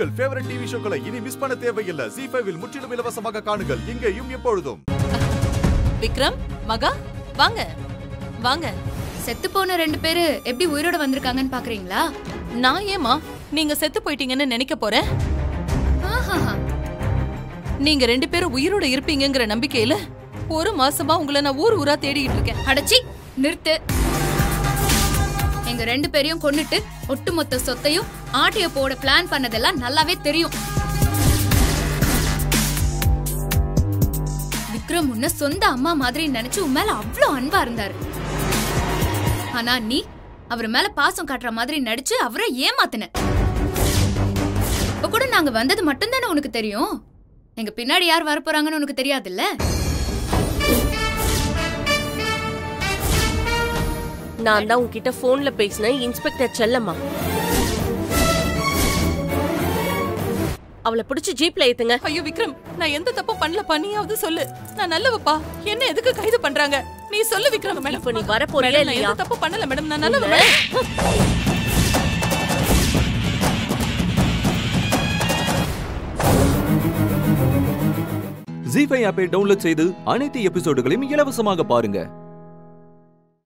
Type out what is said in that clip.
உங்கள் favourite TV ஷோக்களை இனி miss பண்ண தேவையில்லை ஜி ஃபைவில் முற்றிலும் இலவசமாக காணுங்கள் இங்கேயும் எப்பொழுதும் விக்ரம் மகா வாங்க வாங்க செத்து போன ரெண்டு பேரு எப்படி உயிரோட வந்திருக்காங்கன்னு பாக்குறீங்களா நான் ஏமா நீங்க செத்து போயிட்டீங்கன்னு நினைக்க போறேன் ஆஹாஹா. நீங்க ரெண்டு பேரும் உயிரோட இருப்பீங்கங்கிற நம்பிக்கையில ஒரு மாசமா உங்களை நான் ஊர் ஊரா தேடிட்டு இருக்கேன் அடச்சி நிறுத்து எங்க ரெண்டு பேரையும் கொன்னுட்டு ஒட்டுமொத்த சொத்தையும் ஆட்டைய போட பிளான் பண்ணதெல்லாம் நல்லாவே தெரியும் விக்ரம் உன்ன சொந்த அம்மா மாதிரி நினைச்சு உன் மேல அவ்ளோ அன்பா இருந்தாரு ஆனா நீ அவர் மேல பாசம் காட்டுற மாதிரி நடிச்சு அவரை ஏமாத்தின இப்ப கூட நாங்க வந்தது மட்டும்தானே உனக்கு தெரியும் எங்க பின்னாடி யார் வரப்போறாங்கன்னு உனக்கு தெரியாதுல்ல நான் தான் உன்கிட்ட போன்ல பேசினேன் இன்ஸ்பெக்டர் செல்லம்மா அவளை பிடிச்சு ஜீப்ல ஏத்துங்க ஐயோ விக்ரம் நான் எந்த தப்பும் பண்ணலப்பா நீயாவது சொல்லு நான் நல்லவப்பா என்ன எதுக்கு கைது பண்றாங்க நீ சொல்லு விக்ரம் மேடம் இப்ப நீ வர போறியா மேடம், நான் இல்லையா? எந்த தப்பு பண்ணல மேடம் நான் நல்லவ இல்ல. மேடம் ஜி ஃபைவ் ஆப்பை டவுன்லோட் செய்து அனைத்து எபிசோடுகளையும் இலவசமாக பாருங்க